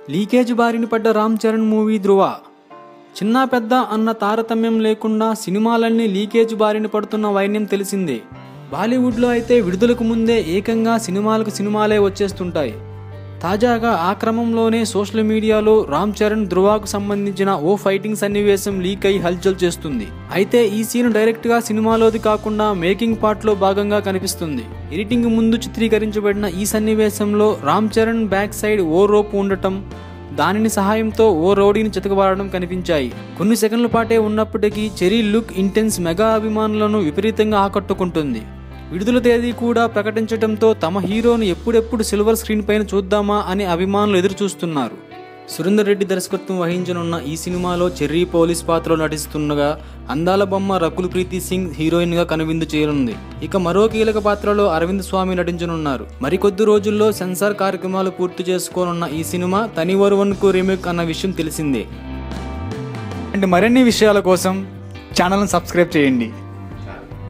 leakage బారిన పడ్డ Ram Charan movie ధృవ చిన్న పెద్ద అన్న తారతమ్యం లేకుండా సినిమాలన్నీ లీకేజ్ బారిన పడుతున్న వైన్యం తెలిసిందే బాలీవుడ్లో అయితే విడుదలకు ముందే ఏకంగా సినిమాలకు సినిమాలే వచ్చేస్తుంటాయి తాజాగా ఆ క్రమంలోనే సోషల్ మీడియాలో రామ్ చరణ్ ధృవాకు సంబంధించిన ఓ ఫైటింగ్ సన్నివేశం లీక్ అయి హల్చల్ చేస్తుంది అయితే ఈ సీన్ డైరెక్ట్ గా సినిమాలోది కాకుండా మేకింగ్ పార్ట్ లో భాగంగా కనిపిస్తుంది ఎడిటింగ్ ముందు చిత్రీకరించబడిన ఈ సన్నివేశంలో రామ్ చరణ్ బ్యాక్ సైడ్ ఓ రోప్ ఉండటం దానిని సహాయంతో ఓ రౌడీని చితకబారడం కనిపించాయి కొన్ని సెకండ్ల పాటే ఉన్నప్పటికీ చెరీ లుక్ ఇంటెన్స్ మెగా అభిమానులను విపరీతంగా ఆకట్టుకుంటుంది విడుదల తేదీ కూడా ప్రకటించడంతో తమ హీరోను ఎప్పుడెప్పుడు సిల్వర్ స్క్రీన్ పైన చూద్దామా అని అభిమానులు ఎదురు చూస్తున్నారు సురేందర్ రెడ్డి దర్శకత్వం వహించనున్న ఈ సినిమాలో చెర్రీ పోలీస్ పాత్రలో నటిస్తుండగా అందాల బొమ్మ రకుల్ ప్రీతి సింగ్ హీరోయిన్ గా కనువిందు చేయనుంది ఇక మరో కీలక పాత్రలో అరవింద్ స్వామి నటించనున్నారు మరికొద్ది రోజుల్లో సెన్సార్ కార్యక్రమాలు పూర్తి చేసుకోనున్న ఈ సినిమా తని వరువన్కు రీమేక్ అన్న విషయం తెలిసిందే అంటే మరిన్ని విషయాల కోసం ఛానల్ని సబ్స్క్రైబ్ చేయండి